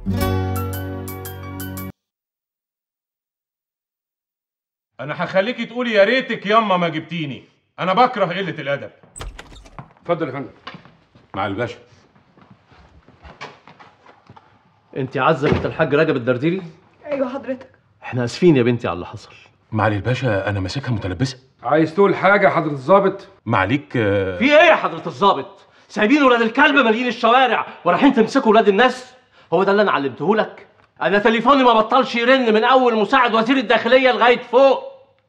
انا هخليكي تقولي يا ريتك ياما ما جبتيني انا بكره قله الادب اتفضل يا فندم مع الباشا انت عزه بنت الحاج رجب الدرديري ايوه حضرتك احنا اسفين يا بنتي على اللي حصل معالي الباشا انا ماسكها متلبسه عايز تقول حاجه حضره الظابط معليك آه، في ايه يا حضره الضابط سايبين ولاد الكلب مالين الشوارع ورايحين تمسكوا ولاد الناس هو ده اللي انا علمته لك انا تليفوني ما بطلش يرن من اول مساعد وزير الداخليه لغايه فوق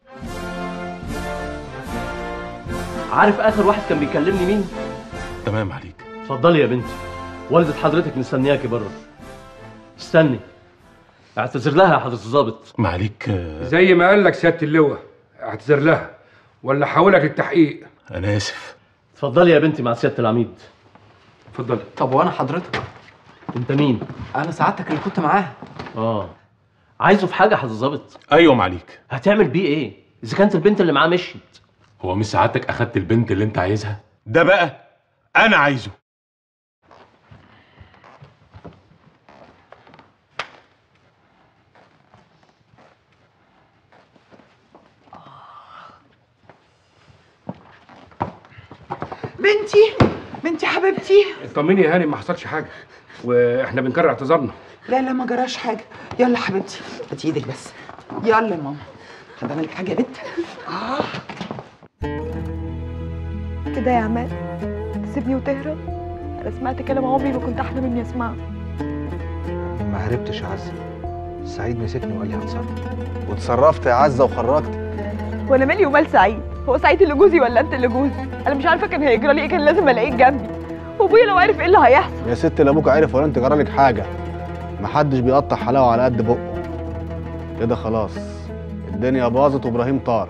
عارف اخر واحد كان بيكلمني مين تمام عليك اتفضلي يا بنتي والدة حضرتك مستنياكي بره استني اعتذر لها يا حضره الضابط معاليك آه، زي ما قال لك سياده اللواء اعتذر لها ولا حولك التحقيق انا اسف اتفضلي يا بنتي مع سياده العميد اتفضل طب وانا حضرتك انت مين انا سعادتك اللي كنت معاه اه عايزه في حاجه يا حضره الضابط ايوه معاليك هتعمل بيه ايه اذا كانت البنت اللي معاه مشيت هو مش سعادتك اخدت البنت اللي انت عايزها ده بقى انا عايزه بنتي بنتي حبيبتي اطمني يا هاني ما حصلش حاجه واحنا بنكرر اعتذارنا لا لا ما جراش حاجه يلا حبيبتي هاتي ايدك بس يلا يا ماما حد عمل لك حاجه يا بنت اه كده يا عماد تسيبني وتهرب انا سمعت كلام عمري ما كنت احلم اني اسمعه ما هربتش يا عزة سعيد مسكني وقال لي هتصرف وتصرفت يا عزة وخرجت وانا مالي ومال سعيد هو سعيد اللي جوزي ولا انت اللي جوزي انا مش عارفه كان هيجرى لي ايه كان لازم الاقيك جنبي وابويا لو عرف ايه اللي هيحصل يا ست لا ابوك عارف ولا انت جرالك حاجة محدش بيقطع حلاوة على قد بقه كده خلاص الدنيا باظت وابراهيم طار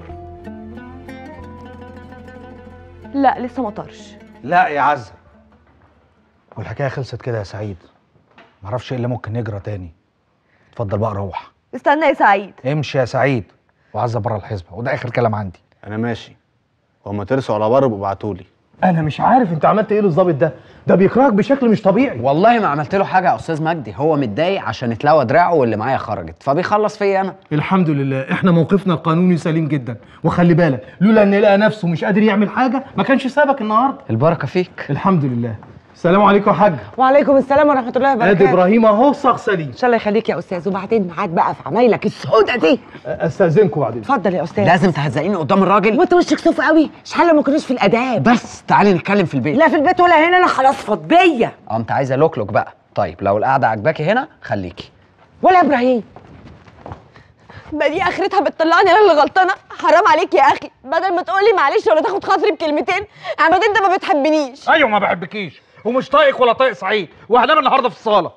لا لسه ما طارش لا يا عزة والحكاية خلصت كده يا سعيد معرفش ايه اللي ممكن يجرى تاني اتفضل بقى روح استنى يا سعيد امشي يا سعيد وعزة بره الحسبة وده اخر كلام عندي انا ماشي وما ترسوا على بر ابعتولي انا مش عارف انت عملت ايه للظابط ده ده بيكرهك بشكل مش طبيعي والله ما عملت له حاجه يا استاذ مجدي هو متضايق عشان اتلوى دراعه واللي معايا خرجت فبيخلص فيا انا الحمد لله احنا موقفنا القانوني سليم جدا وخلي بالك لولا ان لقى نفسه مش قادر يعمل حاجه ما كانش سابك النهارده البركه فيك الحمد لله السلام عليكم يا حاج وعليكم السلام ورحمه الله ادي وبركاته ابراهيم اهو صاغ سليم ان شاء الله يخليك يا استاذ وبعدين معاك بقى في عمايلك السودة دي استاذنكم بعدين اتفضل يا استاذ لازم تهزقيني قدام الراجل وانت وشك صوف قوي شحال ما كناش في الاداب بس تعالي نتكلم في البيت لا في البيت ولا هنا انا خلاص فضيه اه انت عايزه لوكلوك بقى طيب لو القعده عجباكي هنا خليكي ولا ابراهيم ما دي اخرتها بتطلعني انا اللي غلطانه حرام عليك يا اخي بدل ما تقولي معلش ولا تاخد خاطري بكلمتين عماد انت ما بتحبنيش ايوه ما بحبكيش ومش طايق ولا طايق سعيد وهنام النهارده في الصاله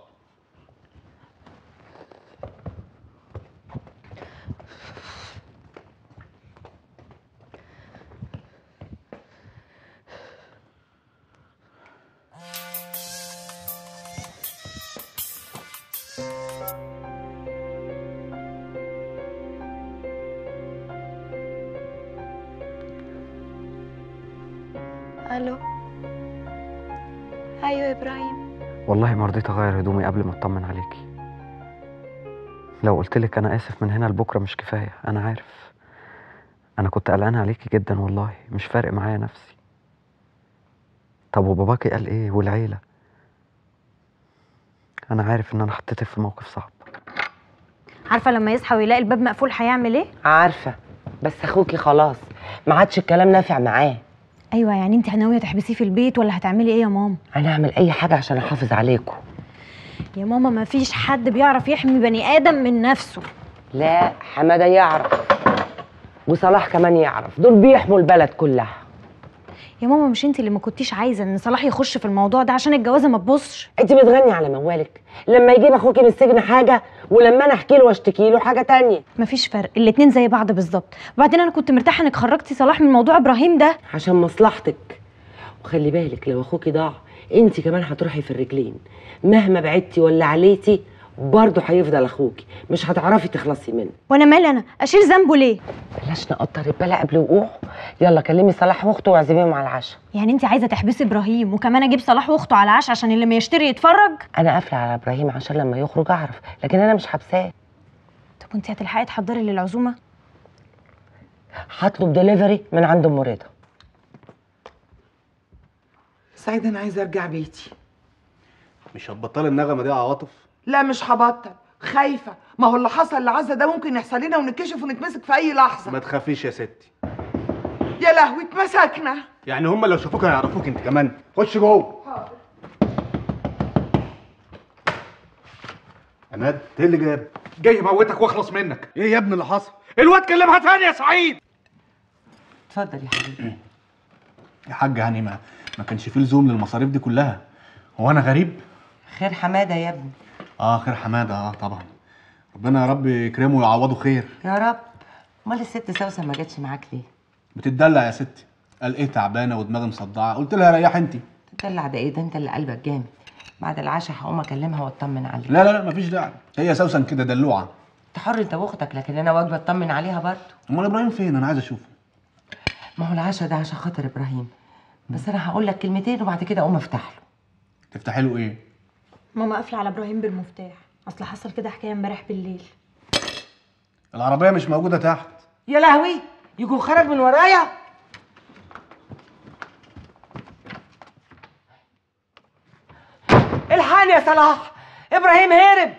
الو ايوه يا ابراهيم والله ما رضيت اغير هدومي قبل ما اطمن عليكي لو قلت لك انا اسف من هنا لبكره مش كفايه انا عارف انا كنت قلقان عليكي جدا والله مش فارق معايا نفسي طب وباباكي قال ايه والعيله انا عارف ان انا حطيتك في موقف صعب عارفه لما يصحى ويلاقي الباب مقفول هيعمل ايه عارفه بس اخوكي خلاص ما عادش الكلام نافع معاه ايوه يعني انت ناويه تحبسيه في البيت ولا هتعملي ايه يا ماما انا هعمل اي حاجه عشان احافظ عليكم يا ماما ما فيش حد بيعرف يحمي بني ادم من نفسه لا حماده يعرف وصلاح كمان يعرف دول بيحموا البلد كلها يا ماما مش انت اللي ما كنتيش عايزه ان صلاح يخش في الموضوع ده عشان الجوازه ما تبصش انت بتغني على موالك لما يجيب اخوكي من السجن حاجه ولما انا احكي له واشتكي له حاجه تانية مفيش فرق الاتنين زي بعض بالظبط وبعدين انا كنت مرتاحه انك خرجتي صلاح من موضوع ابراهيم ده عشان مصلحتك وخلي بالك لو اخوكي ضاع انت كمان هتروحي في الرجلين مهما بعدتي ولا عليتي برضه هيفضل اخوكي مش هتعرفي تخلصي منه وانا مالي انا اشيل ذنبه ليه بلاش نقطر البلا قبل وقوعه يلا كلمي صلاح واخته واعزميهم على العشاء يعني انت عايزه تحبسي ابراهيم وكمان اجيب صلاح واخته على العشاء عشان اللي ما يشتري يتفرج انا قافله على ابراهيم عشان لما يخرج اعرف لكن انا مش حبساه طب وانت هتلحقي تحضري للعزومه هطلب دليفري من عند ام رضا سعيد انا عايزه ارجع بيتي مش هتبطلي النغمه دي يا عواطف لا مش هبطل خايفه ما هو اللي حصل لعزه ده ممكن يحصل لنا ونتكشف ونتمسك في اي لحظه ما تخافيش يا ستي يا لهوي اتمسكنا يعني هم لو شافوك هيعرفوك انت كمان خش جوه عماد ايه اللي جاب جاي اموتك واخلص منك ايه يا ابني اللي حصل الواد كلمها تاني يا سعيد اتفضل يا حبيبي يا حاج يعني ما ما كانش فيه لزوم للمصاريف دي كلها هو انا غريب خير حماده يا ابني اه خير حماده اه طبعا ربنا يا رب يكرمه ويعوضه خير يا رب امال الست سوسن ما جاتش معاك ليه بتدلع يا ستي قال ايه تعبانه ودماغي مصدعه قلت لها ريح انت تدلع ده ايه ده انت اللي قلبك جامد بعد العشاء هقوم اكلمها واطمن عليها لا لا لا مفيش داعي هي سوسن كده دلوعه انت حر انت واختك لكن انا واجبه اطمن عليها برضه امال ابراهيم فين انا عايز اشوفه ما هو العشاء ده عشان خاطر ابراهيم بس انا هقول لك كلمتين وبعد كده اقوم افتح له تفتحي له ايه ماما قافله على ابراهيم بالمفتاح اصل حصل كده حكايه امبارح بالليل العربيه مش موجوده تحت يا لهوي يكون خرج من ورايا الحقني يا صلاح ابراهيم هرب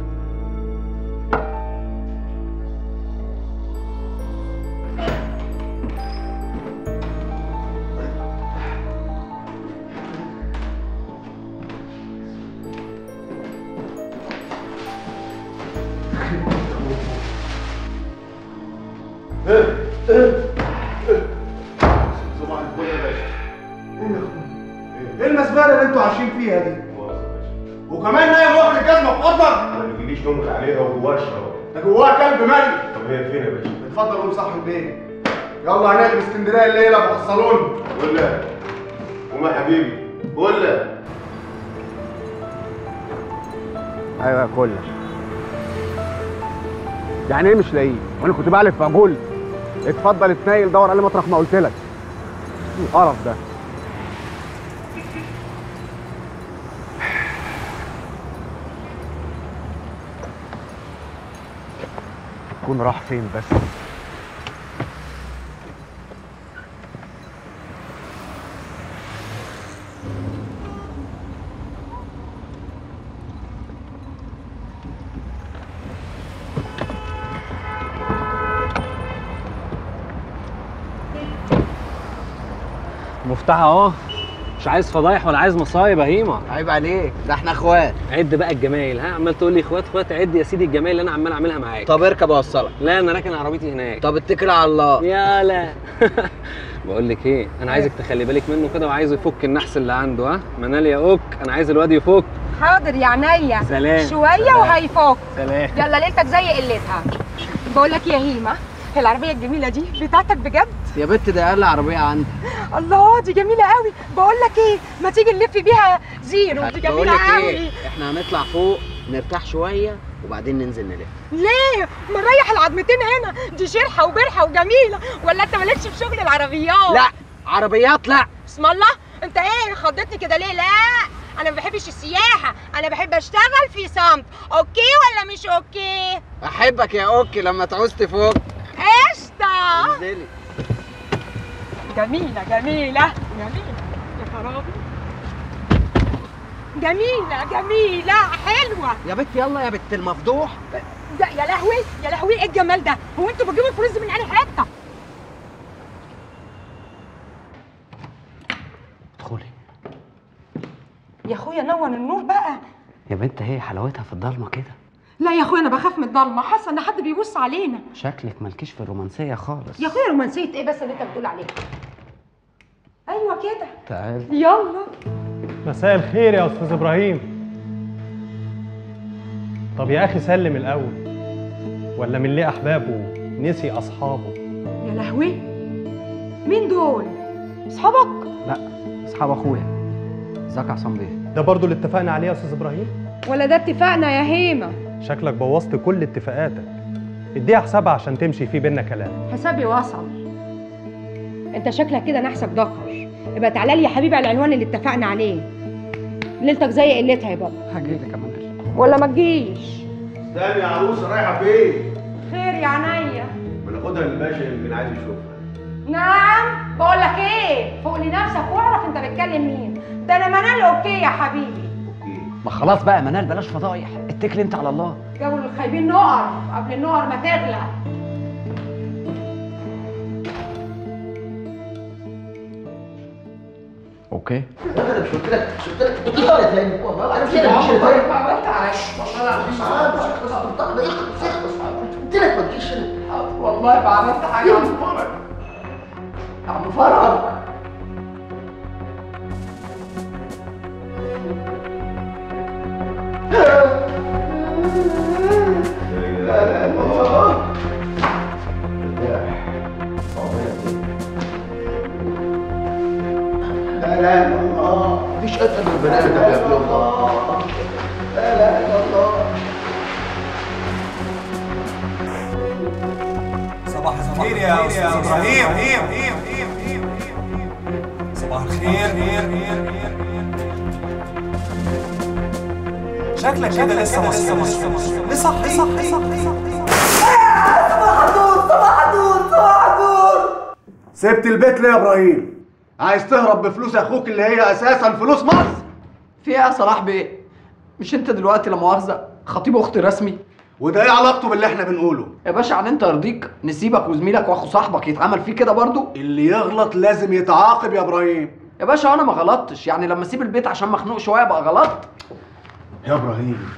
صباح الفل يا باشا ايه المزبله اللي انتوا عايشين فيها دي وكمان نايم واخد الجزمه في اوضتك ما تجيليش نومك عليها وجواها الشراب ده جواها كلب ميت طب هي فين يا باشا؟ اتفضل قوم صاحب البيت يلا هنقلب اسكندريه الليله بحصلون ولا قوم يا حبيبي ولا ايوه يا كله يعني ايه مش لاقيه وانا كنت بعلف في اقول اتفضل اتنيل دور عليه مطرح ما قلت لك القرف ده يكون راح فين بس مفتاح اهو مش عايز فضايح ولا عايز مصايب يا هيما عيب عليك ده احنا اخوات عد بقى الجمايل ها عمال تقول لي اخوات اخوات عد يا سيدي الجمايل اللي انا عمال اعملها معاك طب اركب اوصلك لا انا راكن عربيتي هناك طب اتكل على الله يا لا بقول لك ايه انا عايزك تخلي بالك منه كده وعايز يفك النحس اللي عنده ها منال يا اوك انا عايز الواد يفك حاضر يا عينيا سلام. شويه سلام. وهيفوق سلام يلا ليلتك زي قلتها بقول لك يا هيما العربيه الجميله دي بتاعتك بجد يا بنت ده اقل عربيه عندي الله دي جميله قوي بقول لك ايه ما تيجي نلف بيها زيرو دي بقول جميله لك قوي ايه احنا هنطلع فوق نرتاح شويه وبعدين ننزل نلف ليه ما نريح العظمتين هنا دي شرحه وبرحه وجميله ولا انت مالكش في شغل العربيات لا عربيات لا بسم الله انت ايه خضتني كده ليه لا انا ما بحبش السياحه انا بحب اشتغل في صمت اوكي ولا مش اوكي احبك يا اوكي لما تعوز تفوق قشطه انزلي جميله جميله جميله يا خرابي جميله جميله حلوه يا بنت يلا يا بنت المفضوح ده يا لهوي يا لهوي ايه الجمال ده هو انتوا بتجيبوا الفلوس دي من انهي حته ادخلي يا اخويا نور النور بقى يا بنت هي حلاوتها في الضلمه كده لا يا اخويا انا بخاف من الضلمه حاسه ان حد بيبص علينا شكلك مالكيش في الرومانسيه خالص يا اخويا رومانسيه ايه بس اللي انت بتقول عليه ايوه كده تعال يلا مساء الخير يا استاذ ابراهيم طب يا اخي سلم الاول ولا من ليه احبابه نسي اصحابه يا لهوي مين دول اصحابك لا اصحاب اخويا ازيك يا عصام بيه ده برضو اللي اتفقنا عليه يا استاذ ابراهيم ولا ده اتفاقنا يا هيمه شكلك بوظت كل اتفاقاتك اديها حسابها عشان تمشي في بينا كلام حسابي وصل انت شكلك كده نحسك دكر يبقى تعالى لي يا حبيبي على العنوان اللي اتفقنا عليه ليلتك زي قلتها يا بابا هجيلك يا منال ولا ما تجيش استني يا عروسه رايحه فين؟ خير يا عينيا ما ناخدها للباشا يمكن عايز يشوفها نعم بقول لك ايه فوق لنفسك واعرف انت بتكلم مين ده انا منال اوكي يا حبيبي ما خلاص بقى يا منال بلاش فضايح اتكل انت على الله جابوا للخايبين نقر قبل النقر ما تغلى اوكي مش قلت لك مش قلت لك قلت لك تاني والله انا كده مش طيب عملت عليك قلت لك ما تجيش هنا والله ما عملت حاجه يا عم فرج يا عم فرج لا لا الله لا لا الا الله مفيش اتقل من البني ادم يا ابن الله لا لا الا الله صباح الخير يا استاذ ابراهيم صباح الخير شكلك كده لسه مصحي لسه صحي صحي صباح النور صباح النور صباح النور سبت البيت ليه يا ابراهيم؟ عايز تهرب بفلوس اخوك اللي هي اساسا فلوس مصر في ايه يا صلاح بيه مش انت دلوقتي لا مؤاخذه خطيب اختي رسمي وده ايه علاقته باللي احنا بنقوله؟ يا باشا عن انت يرضيك نسيبك وزميلك واخو صاحبك يتعمل فيه كده برضو اللي يغلط لازم يتعاقب يا ابراهيم يا باشا انا ما غلطتش يعني لما اسيب البيت عشان مخنوق شويه بقى غلط يا ابراهيم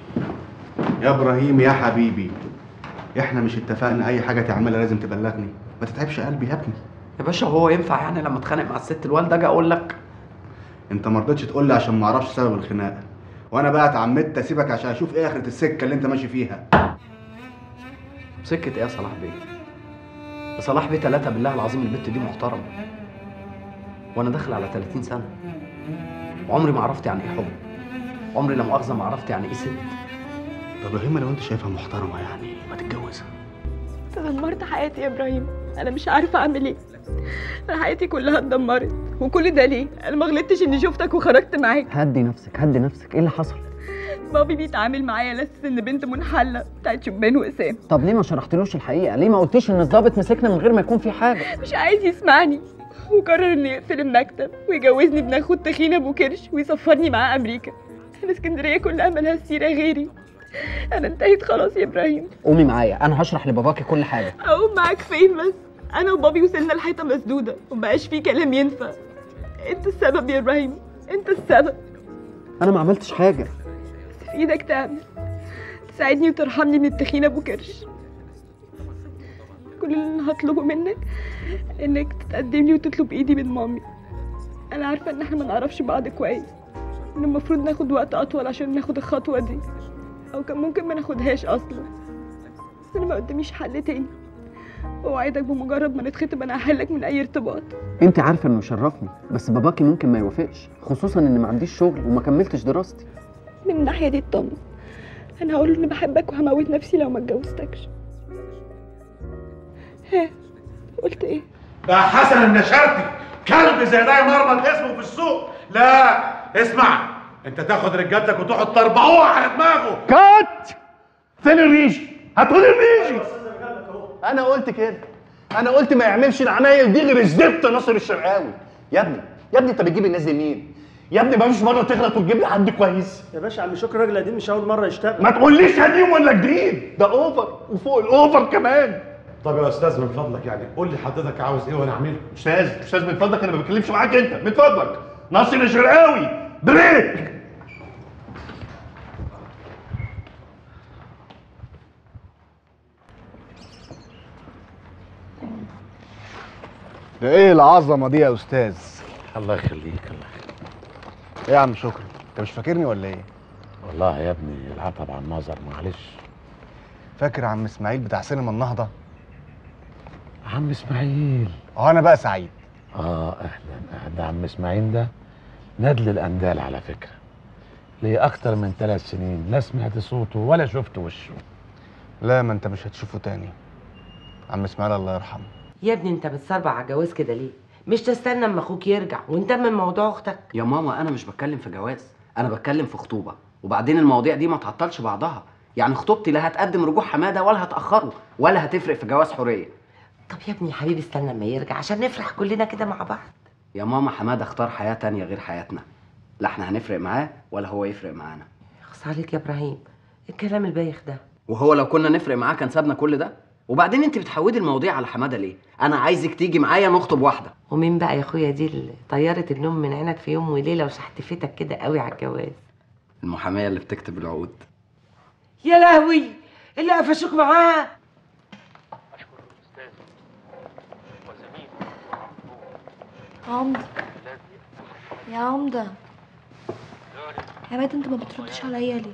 يا ابراهيم يا حبيبي احنا مش اتفقنا اي حاجه تعملها لازم تبلغني ما تتعبش قلبي يا ابني يا باشا هو ينفع يعني لما اتخانق مع الست الوالده اجي اقول لك انت ما رضيتش تقول لي عشان ما اعرفش سبب الخناقه وانا بقى اتعمدت اسيبك عشان اشوف ايه اخره السكه اللي انت ماشي فيها سكه ايه يا صلاح بيه يا صلاح بيه ثلاثه بالله العظيم البت دي محترمه وانا داخل على 30 سنه عمري ما عرفت يعني ايه حب عمري لا مؤاخذه ما عرفت يعني ايه ست طب يا هيما لو انت شايفها محترمه يعني ما تتجوزها انت دمرت حياتي يا ابراهيم انا مش عارفه اعمل ايه انا حياتي كلها اتدمرت وكل ده ليه انا ما غلطتش اني شفتك وخرجت معاك هدي نفسك هدي نفسك ايه اللي حصل بابي بيتعامل معايا على اساس ان بنت منحله بتاعت شبان واسام طب ليه ما شرحتلوش الحقيقه ليه ما قلتيش ان الضابط مسكنا من غير ما يكون في حاجه مش عايز يسمعني وقرر انه يقفل المكتب ويجوزني ابن اخو التخين ابو كرش ويسفرني معاه امريكا انا اسكندريه كلها مالها سيره غيري انا انتهيت خلاص يا ابراهيم قومي معايا انا هشرح لباباكي كل حاجه اقوم معاك فين بس انا وبابي وصلنا لحيطه مسدوده ومبقاش في كلام ينفع انت السبب يا ابراهيم انت السبب انا ما عملتش حاجه بس في ايدك تعمل تساعدني وترحمني من التخين ابو كرش كل اللي انا هطلبه منك انك تتقدم لي وتطلب ايدي من مامي انا عارفه ان احنا ما نعرفش بعض كويس ان المفروض ناخد وقت اطول عشان ناخد الخطوه دي او كان ممكن ما ناخدهاش اصلا بس انا ما قداميش حل تاني اوعدك بمجرد ما نتخطب انا هحلك من اي ارتباط انت عارفه انه يشرفني بس باباكي ممكن ما يوافقش خصوصا ان ما عنديش شغل وما كملتش دراستي من الناحيه دي اطمن انا هقول له اني بحبك وهموت نفسي لو ما اتجوزتكش ها قلت ايه ده حسن النشرتي كلب زي ده يمرمط اسمه في السوق لا اسمع انت تاخد رجالتك وتقعد تربعوها على دماغه كات فين الريشي هتقول الريشي انا قلت كده انا قلت ما يعملش العمايل دي غير الزفت ناصر الشرقاوي يا ابني يا ابني انت بتجيب الناس دي منين يا ابني ما فيش مره تغلط وتجيب لي حد كويس يا باشا عم شكري راجل قديم مش اول مره يشتغل ما تقوليش قديم ولا جديد ده اوفر وفوق الاوفر كمان طب يا استاذ من فضلك يعني قول لي حضرتك عاوز ايه وانا اعمله استاذ استاذ من فضلك انا ما بتكلمش معاك انت من فضلك ناصر الشرقاوي بريك ده ايه العظمه دي يا استاذ الله يخليك الله ايه يا عم شكري انت مش فاكرني ولا ايه والله يا ابني العتب عن نظر معلش فاكر عم اسماعيل بتاع سينما النهضه عم اسماعيل اه انا بقى سعيد اه اهلا اهلا عم اسماعيل ده ندل الاندال على فكره ليه اكتر من ثلاث سنين لا سمعت صوته ولا شفت وشه لا ما انت مش هتشوفه تاني عم اسماعيل الله يرحمه يا ابني انت بتصربع على الجواز كده ليه مش تستنى اما اخوك يرجع ونتمم موضوع اختك يا ماما انا مش بتكلم في جواز انا بتكلم في خطوبه وبعدين المواضيع دي ما تعطلش بعضها يعني خطوبتي لا هتقدم رجوع حماده ولا هتاخره ولا هتفرق في جواز حوريه طب يا ابني يا حبيبي استنى اما يرجع عشان نفرح كلنا كده مع بعض يا ماما حماده اختار حياه تانية غير حياتنا لا احنا هنفرق معاه ولا هو يفرق معانا خص عليك يا ابراهيم الكلام البايخ ده وهو لو كنا نفرق معاه كان سابنا كل ده وبعدين انت بتحودي المواضيع على حماده ليه انا عايزك تيجي معايا نخطب واحده ومين بقى يا اخويا دي اللي طيرت النوم من عينك في يوم وليله وشحتفتك كده قوي على الجواز المحاميه اللي بتكتب العقود يا لهوي اللي قفشوك معاه عمدة يا عمدة يا مات انت ما بتردش عليا ليه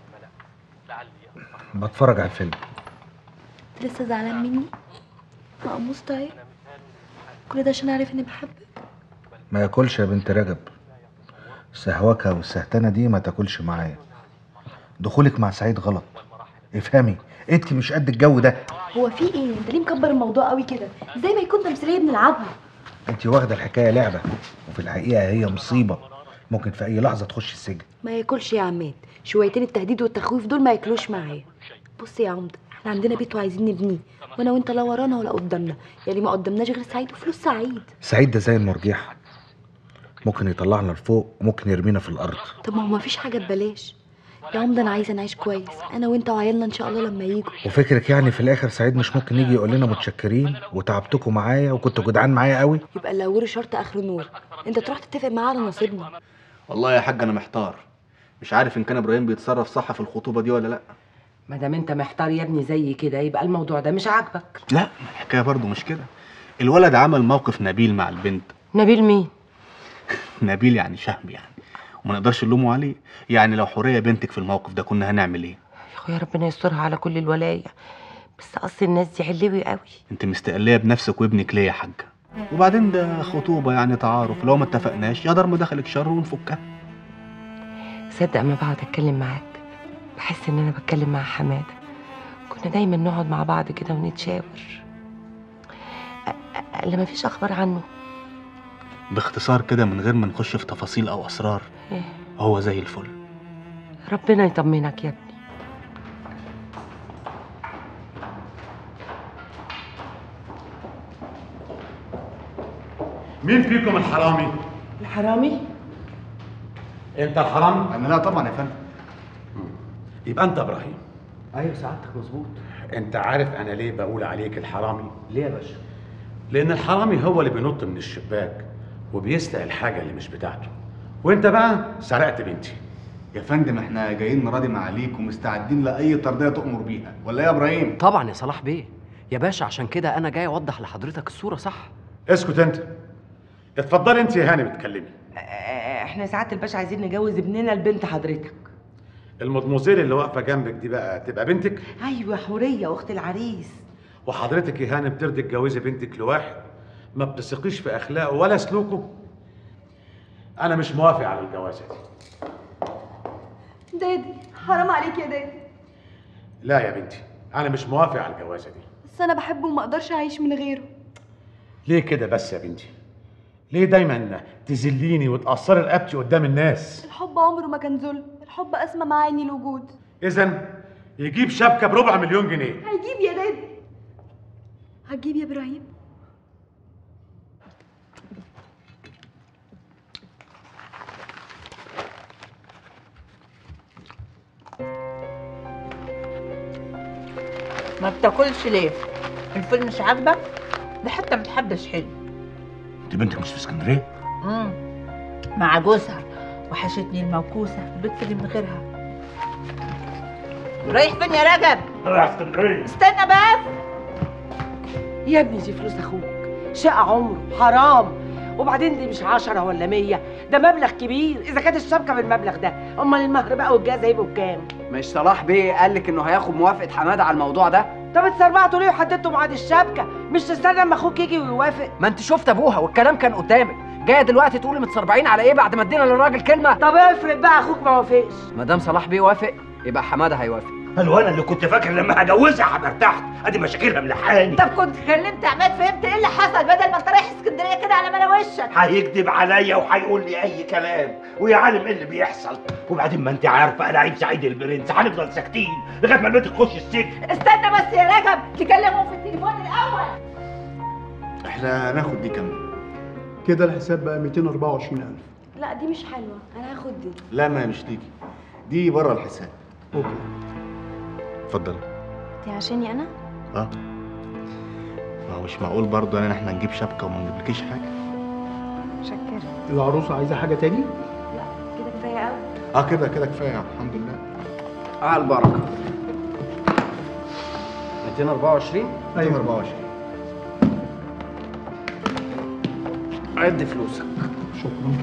بتفرج على الفيلم انت لسه زعلان مني مقموص طيب كل ده عشان عارف اني بحبك ما ياكلش يا بنت رجب السهوكة والسهتانة دي ما تاكلش معايا دخولك مع سعيد غلط افهمي انت مش قد الجو ده هو في ايه انت ليه مكبر الموضوع قوي كده زي ما يكون تمثيليه بنلعبها انت واخدة الحكاية لعبة وفي الحقيقة هي مصيبة ممكن في أي لحظة تخش السجن ما ياكلش يا عماد شويتين التهديد والتخويف دول ما ياكلوش معايا بص يا عمده احنا عندنا بيت وعايزين نبنيه وانا وانت لا ورانا ولا قدامنا يعني ما قدامناش غير سعيد وفلوس سعيد سعيد ده زي المرجيحة ممكن يطلعنا لفوق وممكن يرمينا في الأرض طب ما هو مفيش حاجه ببلاش يا عمده انا عايزه نعيش كويس انا وانت وعيالنا ان شاء الله لما يجوا وفكرك يعني في الآخر سعيد مش ممكن يجي يقول لنا متشكرين وتعبتكم معايا وكنتوا جدعان معايا قوي يبقى اللي اوله شرط اخره نور انت تروح تتفق معاه على نصيبنا والله يا حاج انا محتار مش عارف ان كان ابراهيم بيتصرف صح في الخطوبه دي ولا لا ما دام انت محتار يا ابني زي كده يبقى الموضوع ده مش عاجبك لا الحكايه برضو مش كده الولد عمل موقف نبيل مع البنت نبيل مين نبيل يعني شهم يعني وما نقدرش نلومه عليه يعني لو حوريه بنتك في الموقف ده كنا هنعمل ايه يا اخويا ربنا يسترها على كل الولايه بس اصل الناس دي علوي قوي انت مستقليه بنفسك وابنك ليه يا حاجه وبعدين ده خطوبه يعني تعارف لو ما اتفقناش يا دار ما دخلك شر ونفكها صدق ما بقعد اتكلم معاك بحس ان انا بتكلم مع حماده كنا دايما نقعد مع بعض كده ونتشاور أ- أ- اللي ما فيش اخبار عنه باختصار كده من غير ما نخش في تفاصيل او اسرار إيه؟ هو زي الفل ربنا يطمنك يا ابني مين فيكم الحرامي؟ الحرامي انت الحرامي؟ انا لا طبعا يا فندم يبقى انت ابراهيم ايوه سعادتك مظبوط انت عارف انا ليه بقول عليك الحرامي؟ ليه يا باشا لان الحرامي هو اللي بينط من الشباك وبيسرق الحاجه اللي مش بتاعته وانت بقى سرقت بنتي يا فندم احنا جايين نراضي معاليك ومستعدين لاي ترضيه تؤمر بيها ولا إيه يا ابراهيم طبعا يا صلاح بيه يا باشا عشان كده انا جاي اوضح لحضرتك الصوره صح اسكت انت اتفضلي انت يا هاني بتكلمي احنا ساعات الباشا عايزين نجوز ابننا لبنت حضرتك المدموزيل اللي واقفه جنبك دي بقى تبقى بنتك ايوه حوريه واخت العريس وحضرتك يا هاني بترضي تجوزي بنتك لواحد ما بتثقيش في اخلاقه ولا سلوكه انا مش موافق على الجوازه دي دادي حرام عليك يا دادي لا يا بنتي انا مش موافق على الجوازه دي بس انا بحبه وما اقدرش اعيش من غيره ليه كده بس يا بنتي ليه دايما تذليني وتقصري رقبتي قدام الناس الحب عمره ما كان ظلم الحب اسمى معاني الوجود اذا يجيب شبكه بربع مليون جنيه هيجيب يا دادي هتجيب يا ابراهيم ما بتاكلش ليه؟ الفيلم مش عاجبك؟ ده حتى متحبش حلو انت بنتك مش في اسكندريه امم مع جوزها وحشتني الموكوسة البت اللي من غيرها رايح فين يا رجب؟ رايح اسكندريه استنى بس يا ابني دي فلوس اخوك شقة عمره حرام وبعدين دي مش عشرة ولا مية ده مبلغ كبير إذا كانت الشبكة بالمبلغ ده أمال المهر بقى والجواز هيبقوا بكام؟ مش صلاح بيه قال لك انه هياخد موافقه حماده على الموضوع ده طب اتسربعتوا ليه وحددتوا ميعاد الشبكة؟ مش تستنى اما اخوك يجي ويوافق؟ ما انت شفت ابوها والكلام كان قدامك جايه دلوقتي تقولي متصربعين على ايه بعد ما ادينا للراجل كلمه طب افرض بقى اخوك ما وافقش مدام صلاح بيه وافق يبقى حماده هيوافق قال وانا اللي كنت فاكر لما هجوزها هبقى ارتحت ادي مشاكلها ملحاني طب كنت كلمت عماد فهمت ايه اللي حصل بدل ما انت رايح اسكندريه كده على ملا وشك هيكذب عليا وهيقول لي اي كلام ويا عالم ايه اللي بيحصل وبعدين ما انت عارفه انا عيد سعيد البرنس هنفضل ساكتين لغايه ما البنت تخش السجن استنى بس يا رجب تكلمهم في التليفون الاول احنا هناخد دي كام كده الحساب بقى 224000 لا دي مش حلوه انا هاخد دي لا ما هي مش ليكي دي بره الحساب اوكي اتفضل دي عشاني انا اه ما هو مش معقول برضه ان احنا نجيب شبكه وما نجيبلكيش حاجه شكرا العروسه عايزه حاجه تاني كده كفايه قوي اه كده كده كفايه الحمد لله على البركه 224 ايوه 24 عد فلوسك شكرا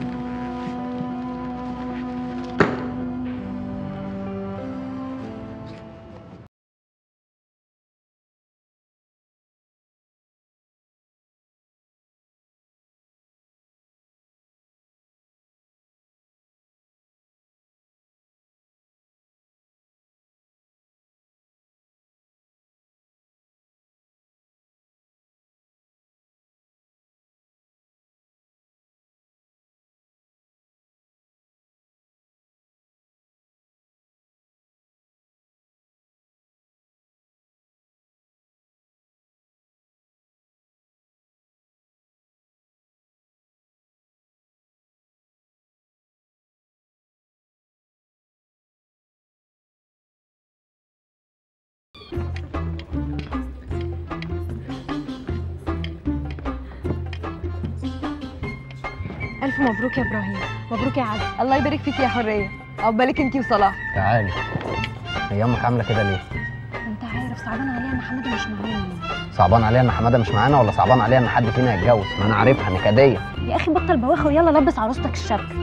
الف مبروك يا ابراهيم مبروك يا عز الله يبارك فيك يا حريه عقبالك انتي وصلاح تعالي هي امك عامله كده ليه انت عارف صعبان عليها ان حماده مش معانا صعبان عليها ان حماده مش معانا ولا صعبان عليها ان حد فينا يتجوز ما انا عارفها نكديه يا اخي بطل بواخه ويلا لبس عروستك الشبكه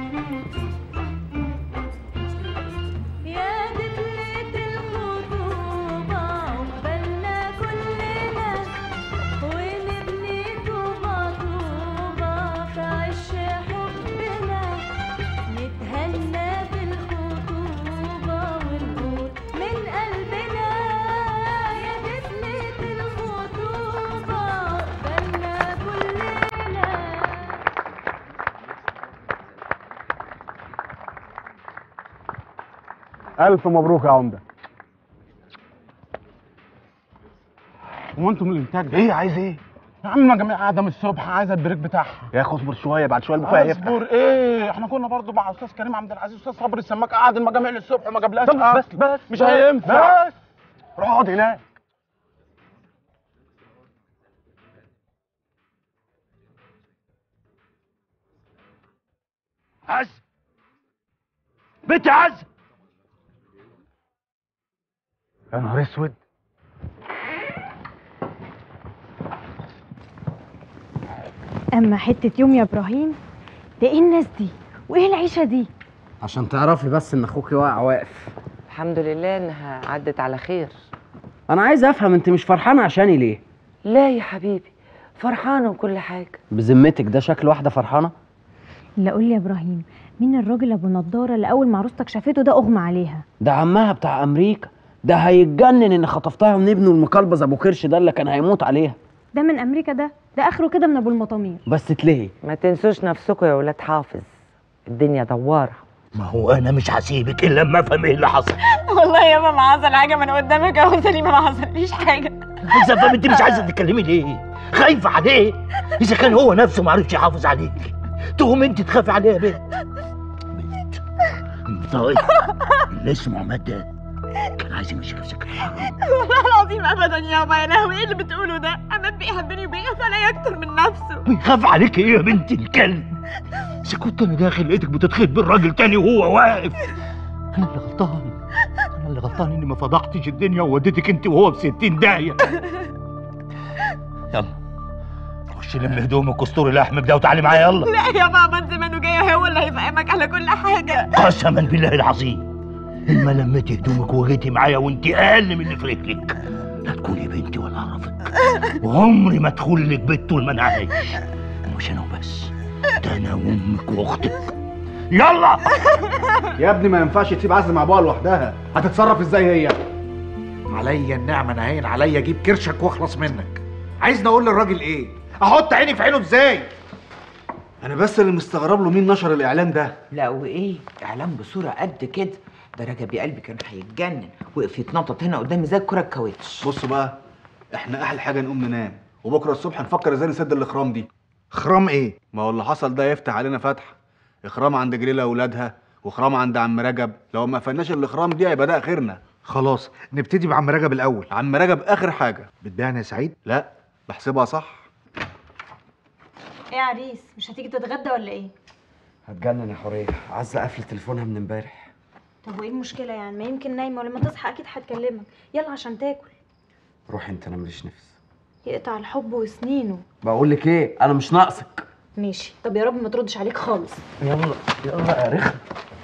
ألف مبروك يا عمدة وانتم من الانتاج ايه عايز ايه؟ يا عم مجاميع قاعده من الصبح عايزه البريك بتاعها يا اخي اصبر شويه بعد شويه البوفيه هيفتح اصبر ايه احنا كنا برضو مع استاذ كريم عبد العزيز استاذ صبري السماك قعد المجاميع للصبح وما جابلهاش طب أكل. بس بس مش بس هينفع بس روح اقعد هناك عز بنت عز يا نهار اسود اما حته يوم يا ابراهيم ده ايه الناس دي وايه العيشه دي عشان تعرف لي بس ان اخوكي واقع واقف الحمد لله انها عدت على خير انا عايز افهم انت مش فرحانه عشاني ليه لا يا حبيبي فرحانه وكل حاجه بذمتك ده شكل واحده فرحانه لا قول لي يا ابراهيم مين الراجل ابو نضاره اللي اول ما عروستك شافته ده اغمى عليها ده عمها بتاع امريكا ده هيتجنن ان خطفتها من ابنه المقلبز ابو كرش ده اللي كان هيموت عليها ده من امريكا ده ده اخره كده من ابو المطامير بس تلهي ما تنسوش نفسكم يا ولاد حافظ الدنيا دواره ما هو انا مش هسيبك الا لما افهم ايه اللي حصل والله يابا ما حصل حاجه من قدامك اهو سليمه ما حصليش حاجه عايزه افهم انت مش عايزه تتكلمي ليه خايفه عليه اذا كان هو نفسه ما عرفش يحافظ عليك تقوم انت تخافي عليه يا بنت بنت طيب اللي اسمه عماد ده كان عايز يمشيك في سكه والله العظيم ابدا يابا يا لهوي ايه اللي بتقوله ده امام بيحبني وبيخاف عليا اكتر من نفسه بيخاف عليك ايه يا بنت الكلب اذا كنت انا داخل لقيتك بتتخيط بالراجل تاني وهو واقف انا اللي غلطان انا اللي غلطان اني ما فضحتش الدنيا ووديتك انت وهو في 60 داهيه يلا خش لم هدومك واستوري لحمك ده وتعالي معايا يلا لا يا بابا زمانه جاي هو اللي هيفهمك على كل حاجه قسما بالله العظيم اما لميتي هدومك وجيتي معايا وانت اقل من اللي في رجلك لا تكوني بنتي ولا اعرفك وعمري ما ادخل لك بيت طول ما انا عايش ومش انا وبس ده انا وامك واختك يلا يا ابني ما ينفعش تسيب عزة مع ابوها لوحدها هتتصرف ازاي هي عليا النعمة انا هين عليا اجيب كرشك واخلص منك عايزني اقول للراجل ايه احط عيني في عينه ازاي انا بس اللي مستغرب له مين نشر الاعلان ده لا وايه اعلان بصوره قد كده ده رجب يا قلبي كان هيتجنن وقف يتنطط هنا قدامي زي الكره الكاوتش بصوا بقى احنا احلى حاجه نقوم ننام وبكره الصبح نفكر ازاي نسد الاخرام دي خرام ايه ما هو اللي حصل ده يفتح علينا فتح اخرام عند جليله اولادها واخرام عند عم رجب لو ما قفلناش الاخرام دي هيبقى ده اخرنا خلاص نبتدي بعم رجب الاول عم رجب اخر حاجه بتبيعني يا سعيد لا بحسبها صح ايه يا عريس مش هتيجي تتغدى ولا ايه هتجنن يا حوريه عزه قافله تليفونها من امبارح طب وايه المشكله يعني ما يمكن نايمه ولما تصحى اكيد هتكلمك يلا عشان تاكل روحي انت انا ماليش نفس يقطع الحب وسنينه بقول لك ايه انا مش ناقصك ماشي طب يا رب ما تردش عليك خالص يلا يلا يا رخم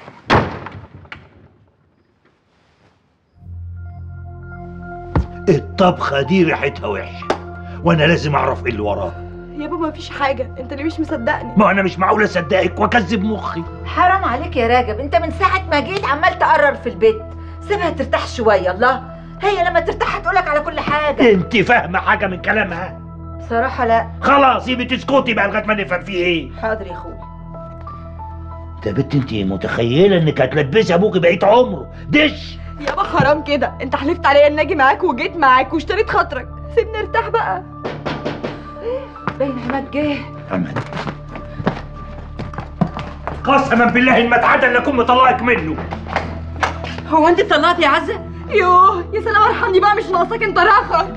الطبخه دي ريحتها وحشه وانا لازم اعرف ايه اللي وراها يا بابا مفيش حاجه انت اللي مش مصدقني ما انا مش معقول اصدقك واكذب مخي حرام عليك يا راجب انت من ساعة ما جيت عمال تقرر في البيت سيبها ترتاح شوية الله هي لما ترتاح هتقولك على كل حاجة انت فاهمه حاجه من كلامها بصراحة لا خلاص يبقى تسكتي بقى لغايه ما نفهم فيه ايه حاضر يا اخوي يا بنت انت متخيله انك هتلبسي ابوكي بقيه عمره دش يابا حرام كده انت حلفت عليا اني اجي معاك وجيت معاك واشتريت خاطرك سيبني ارتاح بقى باين عماد جه عماد قسما بالله ان ما اتعدى الا اكون مطلقك منه هو انت اتطلقتي يا عزه يوه يا سلام ارحمني بقى مش ناقصاك انت راخر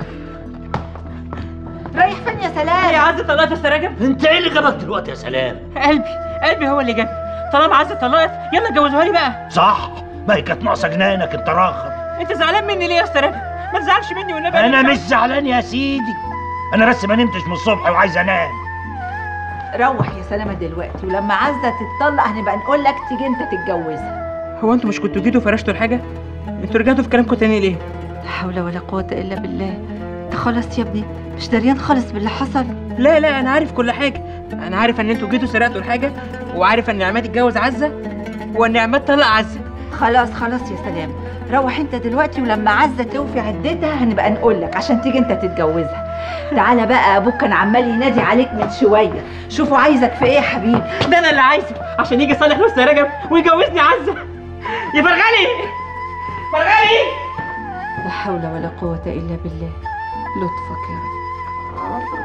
رايح فين يا سلام يا عزه طلقت يا أستاذ رجب انت ايه اللي جابك دلوقتي يا سلام قلبي قلبي هو اللي جابني طالما عزه طلقت يلا اتجوزوها لي بقى صح ما هي كانت ناقصه جنانك انت راخر انت زعلان مني ليه يا أستاذ رجب ما تزعلش مني والنبي انا مش مش زعلان يا سيدي انا بس ما نمتش من الصبح وعايز انام روح يا سلامة دلوقتي ولما عزة تتطلق هنبقى نقول لك تيجي انت تتجوزها هو انتوا مش كنتوا جيتوا فرشتوا الحاجه انتوا رجعتوا في كلامكم تاني ليه لا حول ولا قوه الا بالله انت خلاص يا ابني مش دريان خالص باللي حصل لا لا انا عارف كل حاجه انا عارف ان انتوا جيتوا سرقتوا الحاجه وعارف ان عماد اتجوز عزه وان عماد طلق عزه خلاص خلاص يا سلام روح انت دلوقتي ولما عزة توفي عدتها هنبقى نقول لك عشان تيجي انت تتجوزها تعالى بقى ابوك كان عمال ينادي عليك من شويه شوفوا عايزك في ايه يا حبيبي ده انا اللي عايزه عشان يجي صالح نص رجب ويجوزني عزه يا فرغلي فرغلي لا حول ولا قوه الا بالله لطفك يا رب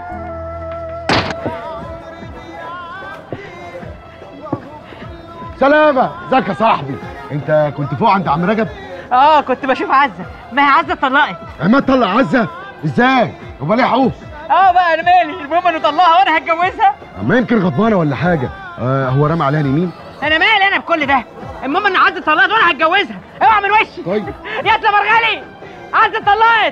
سلامة ازيك يا صاحبي انت كنت فوق عند عم رجب اه كنت بشوف عزه ما هي عزه اتطلقت عماد طلع عزة ازاي امال ايه حقوق اه بقى انا مالي المهم انه طلقها وانا هتجوزها اما يمكن غضبانة ولا حاجة آه هو رمى عليها اليمين انا مالي انا بكل ده المهم ان عزه اتطلقت وانا هتجوزها اوعى من وشي طيب يا اسلام مرغلي عزه اتطلقت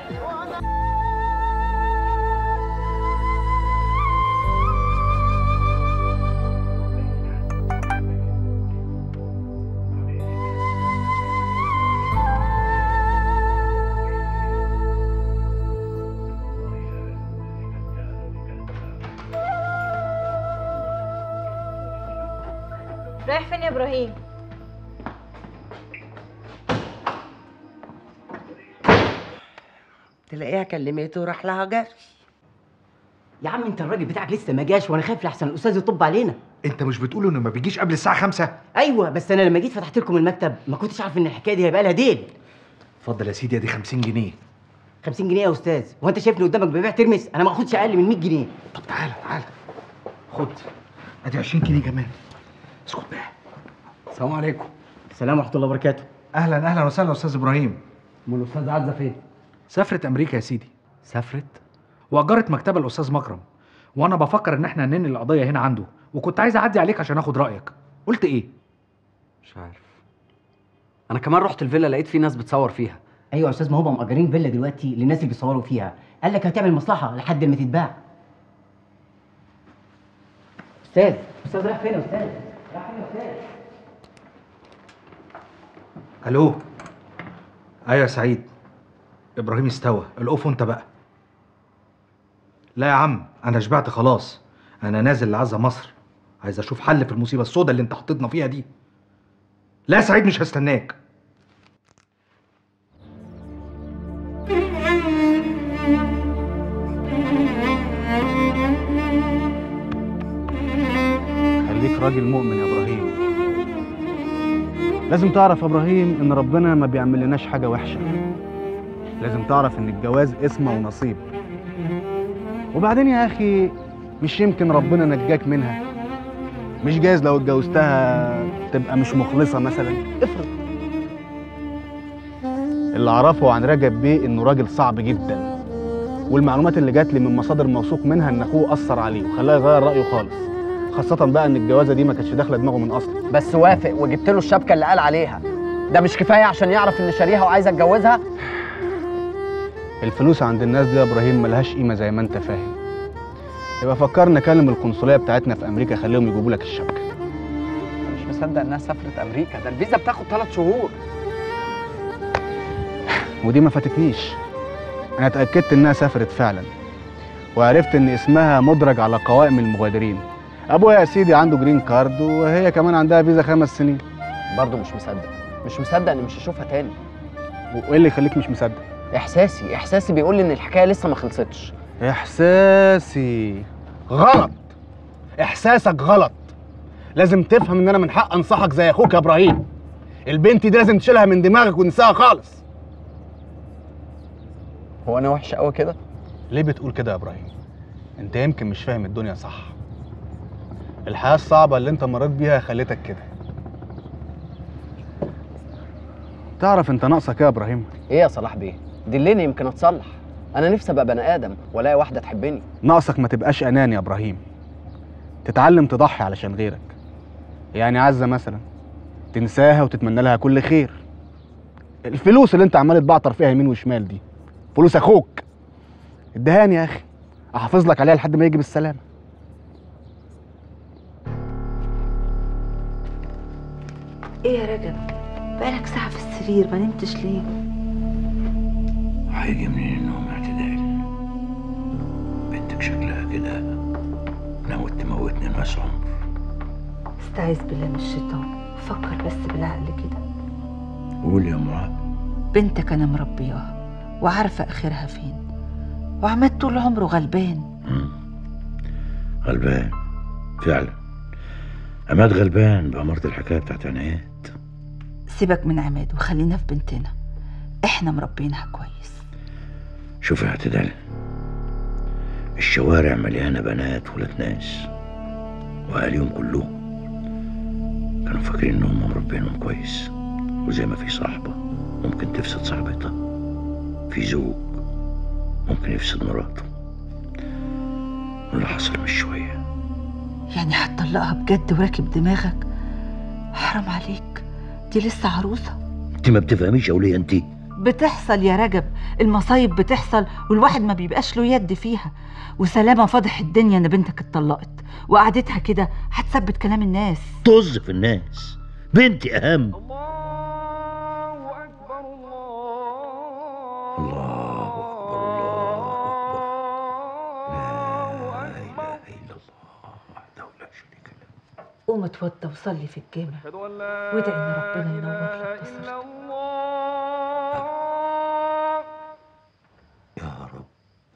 رايح فين يا ابراهيم تلاقيها كلمته وراح لها جري يا عم انت الراجل بتاعك لسه ما جاش وانا خايف لحسن الاستاذ يطب علينا انت مش بتقول انه ما بيجيش قبل الساعه 5 ايوه بس انا لما جيت فتحت لكم المكتب ما كنتش عارف ان الحكايه دي هيبقى لها ديل اتفضل يا سيدي ادي 50 جنيه 50 جنيه يا استاذ هو انت شايفني قدامك ببيع ترمس انا ما اخدش اقل من 100 جنيه طب تعالى تعالى خد ادي 20 جنيه كمان اسكت بقى السلام عليكم السلام ورحمه الله وبركاته اهلا اهلا وسهلا استاذ ابراهيم امال الاستاذ عزه فين سافرت امريكا يا سيدي سافرت واجرت مكتبه الاستاذ مكرم وانا بفكر ان احنا ننقل القضيه هنا عنده وكنت عايز اعدي عليك عشان اخد رايك قلت ايه مش عارف انا كمان رحت الفيلا لقيت في ناس بتصور فيها ايوه يا استاذ ما هم مأجرين فيلا دلوقتي للناس اللي بيصوروا فيها قال لك هتعمل مصلحه لحد ما تتباع استاذ استاذ رايح فين يا استاذ رايح فين يا استاذ الو ايوه يا سعيد ابراهيم استوى القفه انت بقى لا يا عم انا شبعت خلاص انا نازل لعزة مصر عايز اشوف حل في المصيبه السوداء اللي انت حطيتنا فيها دي لا يا سعيد مش هستناك خليك راجل مؤمن يا ابراهيم لازم تعرف يا ابراهيم ان ربنا ما بيعمل لناش حاجه وحشه لازم تعرف ان الجواز اسمه ونصيب وبعدين يا اخي مش يمكن ربنا نجاك منها مش جايز لو اتجوزتها تبقى مش مخلصه مثلا افرض اللي اعرفه عن رجب بيه انه راجل صعب جدا والمعلومات اللي جات لي من مصادر موثوق منها ان اخوه اثر عليه وخلاه يغير رايه خالص خاصة بقى ان الجوازة دي ما كانتش داخلة دماغه من اصلا بس وافق وجبت له الشبكه اللي قال عليها ده مش كفايه عشان يعرف ان شاريها وعايز اتجوزها الفلوس عند الناس دي يا ابراهيم ملهاش قيمة زي ما انت فاهم يبقى فكر نكلم القنصلية بتاعتنا في امريكا خليهم يجيبوا لك الشبكة مش مصدق انها سافرت امريكا ده الفيزا بتاخد ثلاث شهور ودي ما فاتتنيش انا اتاكدت انها سافرت فعلا وعرفت ان اسمها مدرج على قوائم المغادرين ابوها يا سيدي عنده جرين كارد وهي كمان عندها فيزا خمس سنين برضه مش مصدق مش مصدق اني مش هشوفها تاني وايه اللي يخليك مش مصدق احساسي احساسي بيقول لي ان الحكايه لسه ما خلصتش احساسي غلط احساسك غلط لازم تفهم ان انا من حق انصحك زي اخوك يا ابراهيم البنت دي لازم تشيلها من دماغك ونساها خالص هو انا وحش قوي كده ليه بتقول كده يا ابراهيم انت يمكن مش فاهم الدنيا صح الحياه الصعبه اللي انت مريت بيها خلتك كده تعرف انت ناقصك ايه يا ابراهيم ايه يا صلاح بيه دلني يمكن اتصلح انا نفسي ابقى بني ادم والاقي واحده تحبني ناقصك ما تبقاش اناني يا ابراهيم تتعلم تضحي علشان غيرك يعني عزه مثلا تنساها وتتمنى لها كل خير الفلوس اللي انت عمال تبعتر فيها يمين وشمال دي فلوس اخوك ادهاني يا اخي احافظ لك عليها لحد ما يجي بالسلامه ايه يا رجب بقالك ساعة في السرير ما نمتش ليه هيجي منين النوم اعتدال بنتك شكلها كده ناوي تموتني ناس عمر استعيذ بالله من الشيطان فكر بس بالعقل كده قول يا ام بنتك انا مربياها وعارفة اخرها فين وعماد طول عمره غلبان غلبان فعلا عماد غلبان بأمارة الحكاية بتاعت عنايات سيبك من عماد وخلينا في بنتنا احنا مربينها كويس شوف يا اعتدال الشوارع مليانة بنات ولاد ناس وأهاليهم كلهم كانوا فاكرين إنهم مربينهم كويس وزي ما في صاحبة ممكن تفسد صاحبتها في زوج ممكن يفسد مراته واللي حصل مش شوية يعني هتطلقها بجد وراكب دماغك حرام عليك دي لسه عروسة انت ما بتفهميش يا وليه انت بتحصل يا رجب المصايب بتحصل والواحد ما بيبقاش له يد فيها وسلامة فضح الدنيا ان بنتك اتطلقت وقعدتها كده هتثبت كلام الناس طز في الناس بنتي أهم قوم اتوضى وصلي في الجامع وادعي ان ربنا ينور لك بصيرتك يا رب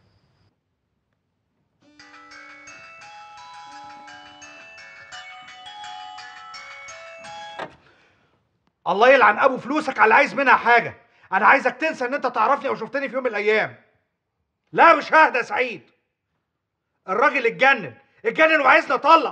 الله يلعن ابو فلوسك على اللي عايز منها حاجه انا عايزك تنسى ان انت تعرفني او شفتني في يوم من الايام لا مش ههدى يا سعيد الراجل اتجنن اتجنن وعايزني اطلق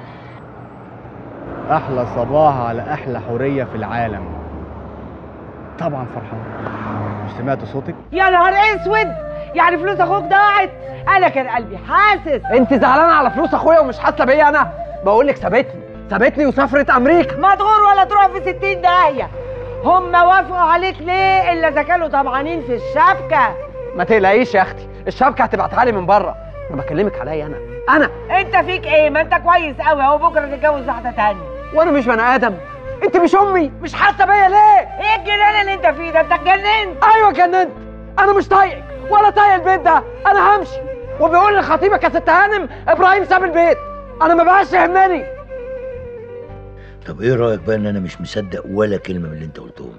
احلى صباح على احلى حوريه في العالم طبعا فرحان مش سمعت صوتك يا نهار اسود يعني فلوس اخوك ضاعت انا كان قلبي حاسس انت زعلانه على فلوس اخويا ومش حاسه بيا انا بقول لك سابتني سابتني وسافرت امريكا ما تغور ولا تروح في 60 داهيه هم وافقوا عليك ليه الا اذا كانوا طمعانين في الشبكه ما تقلقيش يا اختي الشبكه هتبعتها لي من بره انا بكلمك عليا انا انا انت فيك ايه ما انت كويس قوي اهو بكره تتجوز واحده تانية وانا مش بني ادم انت مش امي مش حاسه بيا ليه ايه الجنان اللي انت فيه ده انت اتجننت ايوه جننت انا مش طايقك ولا طايق البيت ده انا همشي وبيقول لخطيبك يا ست هانم ابراهيم ساب البيت انا ما بقاش يهمني طب ايه رايك بقى ان انا مش مصدق ولا كلمه من اللي انت قلتهم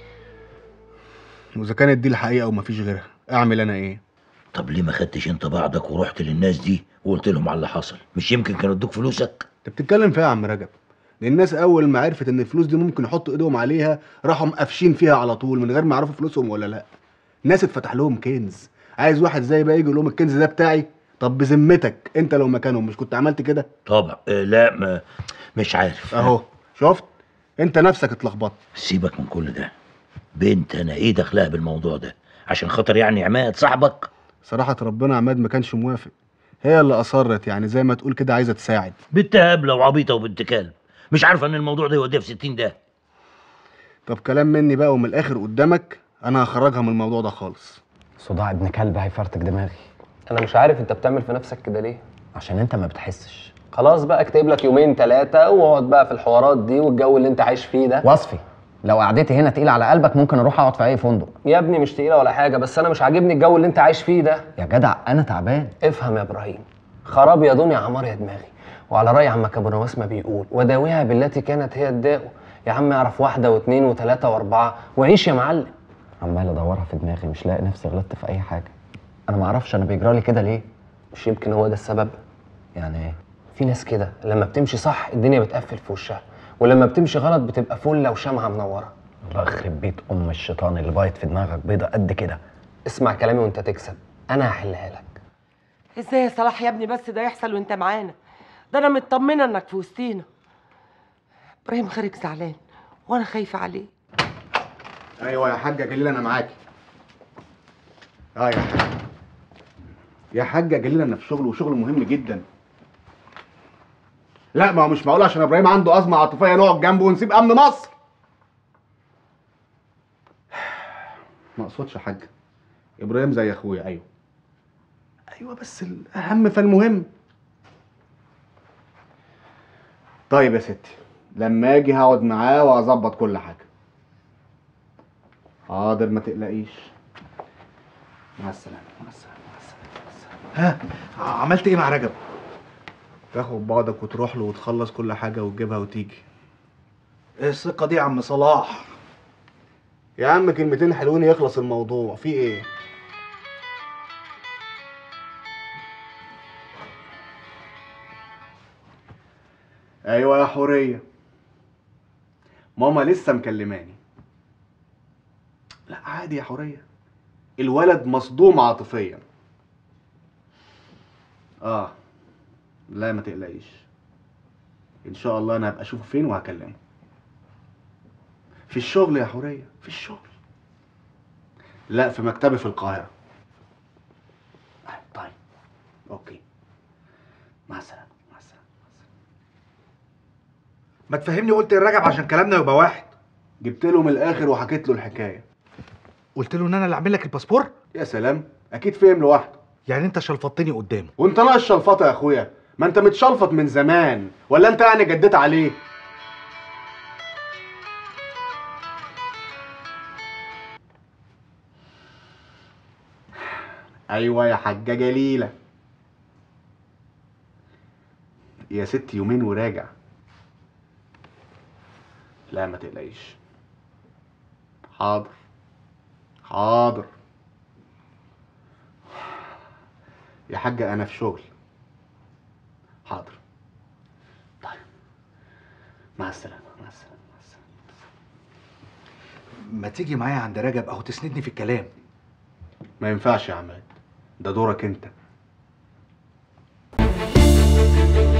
واذا كانت دي الحقيقه ومفيش غيرها اعمل انا ايه طب ليه ما خدتش انت بعضك ورحت للناس دي وقلت لهم على اللي حصل مش يمكن كانوا ادوك فلوسك انت بتتكلم فيها يا عم رجب دي الناس اول ما عرفت ان الفلوس دي ممكن يحطوا ايدهم عليها راحوا مقفشين فيها على طول من غير ما يعرفوا فلوسهم ولا لا ناس اتفتح لهم كنز عايز واحد زي بقى يجي يقول لهم الكنز ده بتاعي طب بذمتك انت لو مكانهم مش كنت عملت كده طبعا آه لا ما مش عارف اهو شفت انت نفسك اتلخبطت سيبك من كل ده بنت انا ايه دخلها بالموضوع ده عشان خاطر يعني عماد صاحبك صراحه ربنا عماد ما كانش موافق هي اللي اصرت يعني زي ما تقول كده عايزه تساعد بنت هبله وعبيطه وبنت كلب مش عارفه ان الموضوع ده يوديها في 60 ده طب كلام مني بقى ومن الاخر قدامك انا هخرجها من الموضوع ده خالص صداع ابن كلب هيفرتك دماغي انا مش عارف انت بتعمل في نفسك كده ليه عشان انت ما بتحسش خلاص بقى اكتب لك يومين ثلاثه واقعد بقى في الحوارات دي والجو اللي انت عايش فيه ده وصفي لو قعدتي هنا تقيل على قلبك ممكن اروح اقعد في اي فندق يا ابني مش تقيله ولا حاجه بس انا مش عاجبني الجو اللي انت عايش فيه ده يا جدع انا تعبان افهم يا ابراهيم خراب يا دنيا عمار يا دماغي وعلى راي عمك ابو نواس ما بيقول وداويها بالتي كانت هي الداء يا عم اعرف واحده واثنين وثلاثه واربعه وعيش يا معلم عمال ادورها في دماغي مش لاقي نفسي غلطت في اي حاجه انا ما اعرفش انا بيجرالي كده ليه مش يمكن هو ده السبب يعني ايه في ناس كده لما بتمشي صح الدنيا بتقفل في وشها ولما بتمشي غلط بتبقى فله وشمعه منوره الله يخرب بيت ام الشيطان اللي بايت في دماغك بيضه قد كده اسمع كلامي وانت تكسب انا هحلها لك ازاي يا صلاح يا ابني بس ده يحصل وانت معانا ده انا مطمنه انك في وسطينا ابراهيم خارج زعلان وانا خايفه عليه ايوه يا حاجه جليل انا معاكي اه يا حاجه يا حاجه جليل انا في شغل وشغل مهم جدا لا ما هو مش معقول عشان ابراهيم عنده ازمه عاطفيه نقعد جنبه ونسيب امن مصر ما اقصدش يا حاج ابراهيم زي اخويا ايوه ايوه بس الاهم فالمهم طيب يا ستي لما اجي هقعد معاه واظبط كل حاجه حاضر ما تقلقيش مع السلامه مع السلامه مع السلامه ها عملت ايه مع رجب تاخد بعضك وتروح له وتخلص كل حاجه وتجيبها وتيجي ايه الثقه دي يا عم صلاح يا عم كلمتين حلوين يخلص الموضوع في ايه ايوه يا حوريه ماما لسه مكلماني لا عادي يا حوريه الولد مصدوم عاطفيا اه لا ما تقلقيش ان شاء الله انا هبقى اشوفه فين وهكلمه في الشغل يا حوريه في الشغل لا في مكتبي في القاهره آه، طيب اوكي مع السلامه مع السلامه ما تفهمني قلت الرجب عشان كلامنا يبقى واحد جبت له من الاخر وحكيت له الحكايه قلت له ان انا اللي اعمل لك الباسبور يا سلام اكيد فهم لوحده يعني انت شلفطتني قدامه وانت ناقص شلفطه يا اخويا ما انت متشلفط من زمان ولا انت يعني جديت عليه ايوه يا حاجه جليله يا ست يومين وراجع لا ما تقلقيش حاضر حاضر يا حاجة أنا في شغل حاضر طيب مع السلامة مع السلامة مع السلامة ما تيجي معايا عند رجب او تسندني في الكلام ما ينفعش يا عماد ده دورك أنت